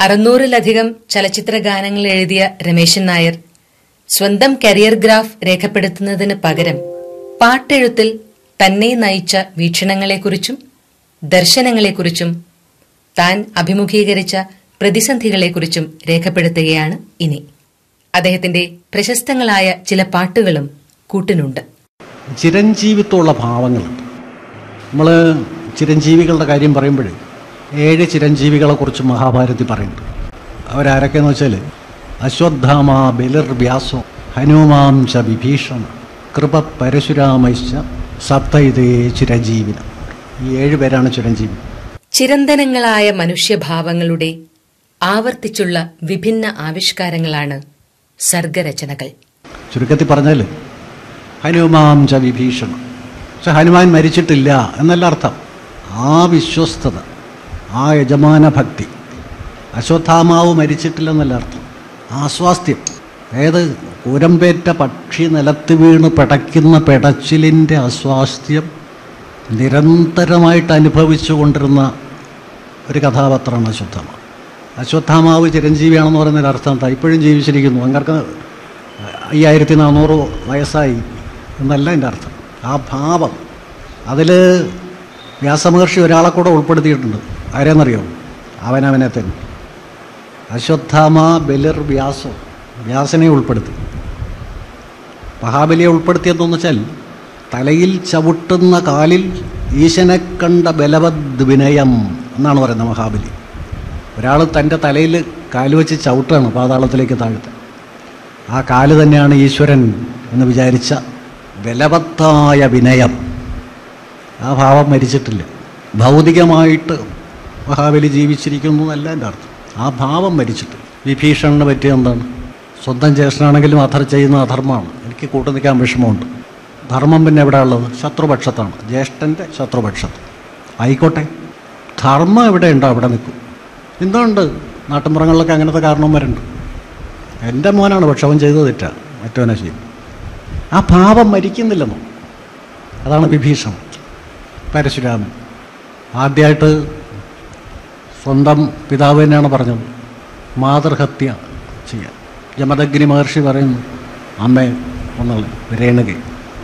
അറുന്നൂറിലധികം ചലച്ചിത്ര ഗാനങ്ങൾ എഴുതിയ രമേശൻ നായർ സ്വന്തം കരിയർ ഗ്രാഫ് രേഖപ്പെടുത്തുന്നതിന് പകരം പാട്ടെഴുത്തിൽ തന്നെ നയിച്ച വീക്ഷണങ്ങളെക്കുറിച്ചും ദർശനങ്ങളെക്കുറിച്ചും താൻ അഭിമുഖീകരിച്ച പ്രതിസന്ധികളെക്കുറിച്ചും രേഖപ്പെടുത്തുകയാണ് ഇനി അദ്ദേഹത്തിന്റെ പ്രശസ്തങ്ങളായ ചില പാട്ടുകളും കൂട്ടിനുണ്ട് ചിരഞ്ജീവിത്വമുള്ള ഭാവങ്ങളുണ്ട് നമ്മൾ ചിരഞ്ജീവികളുടെ കാര്യം പറയുമ്പോൾ ഏഴ് ചിരഞ്ജീവികളെ കുറിച്ച് മഹാഭാരതി പറയുന്നുണ്ട് അവരാരൊക്കെയെന്ന് വെച്ചാൽ അശ്വത്ഥാമ ബലിർ വ്യാസോ ഹനുമാം ച വിഭീഷണ കൃപ പരശുരാമൈശ്ച സപ്തൈതേ ചിരഞ്ജീവിന ഈ ഏഴ് പേരാണ് ചിരഞ്ജീവി ചിരന്തനങ്ങളായ മനുഷ്യഭാവങ്ങളുടെ ആവർത്തിച്ചുള്ള വിഭിന്ന ആവിഷ്കാരങ്ങളാണ് സർഗരചനകൾ ചുരുക്കത്തിൽ പറഞ്ഞാൽ ഹനുമാം ച വിഭീഷണ പക്ഷെ ഹനുമാൻ മരിച്ചിട്ടില്ല എന്നല്ല അർത്ഥം ആ വിശ്വസ്തത ആ യജമാന ഭക്തി അശ്വത്ഥാമാവ് മരിച്ചിട്ടില്ലെന്നല്ല അർത്ഥം ആസ്വാസ്ഥ്യം അതായത് കൂരമ്പേറ്റ പക്ഷി നിലത്ത് വീണ് പിടയ്ക്കുന്ന പിടച്ചിലിൻ്റെ അസ്വാസ്ഥ്യം നിരന്തരമായിട്ട് അനുഭവിച്ചു കൊണ്ടിരുന്ന ഒരു കഥാപാത്രമാണ് അശ്വത്ഥാമ അശ്വത്ഥാമാവ് ചിരഞ്ജീവിയാണെന്ന് പറയുന്നൊരു അർത്ഥം എന്താ ഇപ്പോഴും ജീവിച്ചിരിക്കുന്നു അങ്ങർക്ക് അയ്യായിരത്തി നാനൂറ് വയസ്സായി എന്നല്ല എൻ്റെ അർത്ഥം ആ ഭാവം അതിൽ വ്യാസമഹർഷി ഒരാളെ കൂടെ ഉൾപ്പെടുത്തിയിട്ടുണ്ട് ആരെന്നറിയോ അവനവനെ തന്നെ അശ്വത്ഥാമ ബലിർ വ്യാസോ വ്യാസനെ ഉൾപ്പെടുത്തി മഹാബലിയെ ഉൾപ്പെടുത്തിയതെന്ന് വെച്ചാൽ തലയിൽ ചവിട്ടുന്ന കാലിൽ ഈശനെ കണ്ട ബലവദ് വിനയം എന്നാണ് പറയുന്നത് മഹാബലി ഒരാൾ തൻ്റെ തലയിൽ കാല് വെച്ച് ചവിട്ടാണ് പാതാളത്തിലേക്ക് താഴ്ത്ത ആ കാല് തന്നെയാണ് ഈശ്വരൻ എന്ന് വിചാരിച്ച ബലവത്തായ വിനയം ആ ഭാവം മരിച്ചിട്ടില്ല ഭൗതികമായിട്ട് മഹാബലി ജീവിച്ചിരിക്കുന്നു എന്നല്ല എൻ്റെ അർത്ഥം ആ ഭാവം മരിച്ചിട്ടില്ല വിഭീഷണന് പറ്റിയ എന്താണ് സ്വന്തം ജ്യേഷ്ഠനാണെങ്കിലും അധർ ചെയ്യുന്ന അധർമ്മമാണ് എനിക്ക് കൂട്ടു നിൽക്കാൻ വിഷമമുണ്ട് ധർമ്മം പിന്നെ എവിടെ ഉള്ളത് ശത്രുപക്ഷത്താണ് ജ്യേഷ്ഠൻ്റെ ശത്രുപക്ഷത്ത് ആയിക്കോട്ടെ ധർമ്മം എവിടെ ഉണ്ടോ അവിടെ നിൽക്കും എന്തുകൊണ്ട് നാട്ടിൻപുറങ്ങളിലൊക്കെ അങ്ങനത്തെ കാരണവന്മാരുണ്ട് എൻ്റെ മോനാണ് പക്ഷെ അവൻ ചെയ്തത് തെറ്റാണ് മറ്റവനെ ചെയ്യും ആ ഭാവം മരിക്കുന്നില്ലെന്നോ അതാണ് വിഭീഷണം പരശുരാമൻ ആദ്യമായിട്ട് സ്വന്തം പിതാവ് തന്നെയാണ് പറഞ്ഞത് മാതൃഹത്യ ചെയ്യാൻ ജമദഗ്നി മഹർഷി പറയുന്നു അമ്മേ ഒന്നുള്ളു രേണുക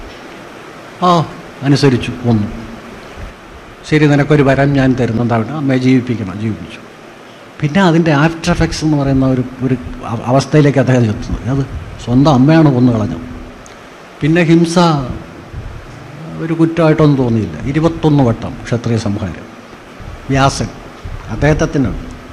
ആ അനുസരിച്ചു ഒന്നു ശരി നിനക്കൊരു വരം ഞാൻ തരുന്നുണ്ടാവട്ടെ അമ്മയെ ജീവിപ്പിക്കണം ജീവിപ്പിച്ചു പിന്നെ അതിൻ്റെ ആഫ്റ്റർ എഫക്ട്സ് എന്ന് പറയുന്ന ഒരു ഒരു അവ- അവസ്ഥയിലേക്ക് അദ്ദേഹം എത്തുന്നത് അത് സ്വന്തം അമ്മയാണ് കൊന്നു കളഞ്ഞത് പിന്നെ ഹിംസ ഒരു കുറ്റമായിട്ടൊന്നും തോന്നിയില്ല ഇരുപത്തൊന്ന് വട്ടം ക്ഷത്രിയ സംഹാരം വ്യാസൻ അദ്ദേഹത്തിന്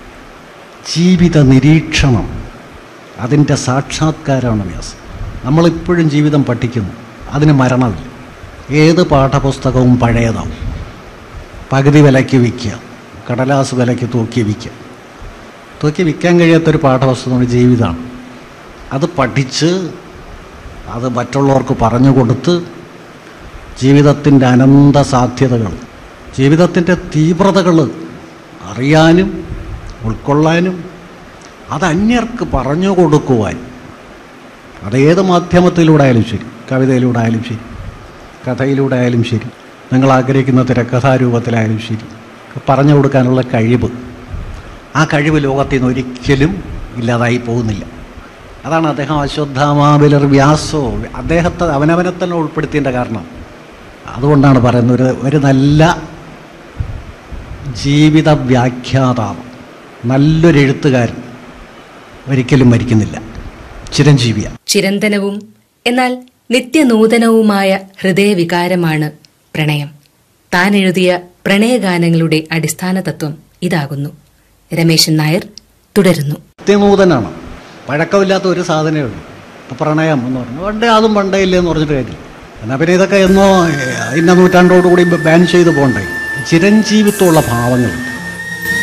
ജീവിത നിരീക്ഷണം അതിൻ്റെ സാക്ഷാത്കാരമാണ് വ്യാസം നമ്മളിപ്പോഴും ജീവിതം പഠിക്കുന്നു അതിന് മരണമില്ല ഏത് പാഠപുസ്തകവും പഴയതാവും പകുതി വിലയ്ക്ക് വിൽക്കുക കടലാസ് വിലയ്ക്ക് തൂക്കി വിൽക്കുക തൂക്കി വിൽക്കാൻ കഴിയാത്തൊരു പാഠപുസ്തകമാണ് ജീവിതമാണ് അത് പഠിച്ച് അത് മറ്റുള്ളവർക്ക് പറഞ്ഞു കൊടുത്ത് ജീവിതത്തിൻ്റെ അനന്ത സാധ്യതകൾ ജീവിതത്തിൻ്റെ തീവ്രതകൾ അറിയാനും ഉൾക്കൊള്ളാനും അത് അന്യർക്ക് പറഞ്ഞു കൊടുക്കുവാൻ അതേത് മാധ്യമത്തിലൂടെ ആയാലും ശരി കവിതയിലൂടെ ആയാലും ശരി കഥയിലൂടെ ആയാലും ശരി നിങ്ങൾ ആഗ്രഹിക്കുന്ന തിരക്കഥാരൂപത്തിലായാലും ശരി പറഞ്ഞു കൊടുക്കാനുള്ള കഴിവ് ആ കഴിവ് ലോകത്തിൽ നിന്ന് ഒരിക്കലും ഇല്ലാതായി പോകുന്നില്ല അതാണ് അദ്ദേഹം അശ്വത്ഥാമാബിലർ വ്യാസോ അദ്ദേഹത്തെ അവനവനെ തന്നെ ഉൾപ്പെടുത്തിയതിൻ്റെ കാരണം അതുകൊണ്ടാണ് പറയുന്നത് ഒരു ഒരു നല്ല ജീവിത വ്യാഖ്യാതാവ് നല്ലൊരു എഴുത്തുകാരൻ ഒരിക്കലും മരിക്കുന്നില്ല ചിരഞ്ജീവിയാണ് ചിരന്തനവും എന്നാൽ നിത്യനൂതനവുമായ ഹൃദയവികാരമാണ് പ്രണയം താൻ എഴുതിയ പ്രണയഗാനങ്ങളുടെ അടിസ്ഥാന തത്വം ഇതാകുന്നു രമേശൻ നായർ തുടരുന്നു നിത്യനൂതനാണ് പഴക്കമില്ലാത്ത ഒരു സാധനമേ ഉള്ളൂ ഇപ്പം പ്രണയം എന്ന് പറഞ്ഞു പണ്ടേ അതും പണ്ടേ ഇല്ലേ എന്ന് പറഞ്ഞിട്ട് കാര്യമില്ല എന്നാൽ പിന്നെ ഇതൊക്കെ എന്നോ ഏഹ്, ഇന്ന നൂറ്റാണ്ടോടുകൂടി ബാൻ ചെയ്ത് പോകണ്ടേ ചിരഞ്ജീവിത്വമുള്ള ഭാവങ്ങളുണ്ട്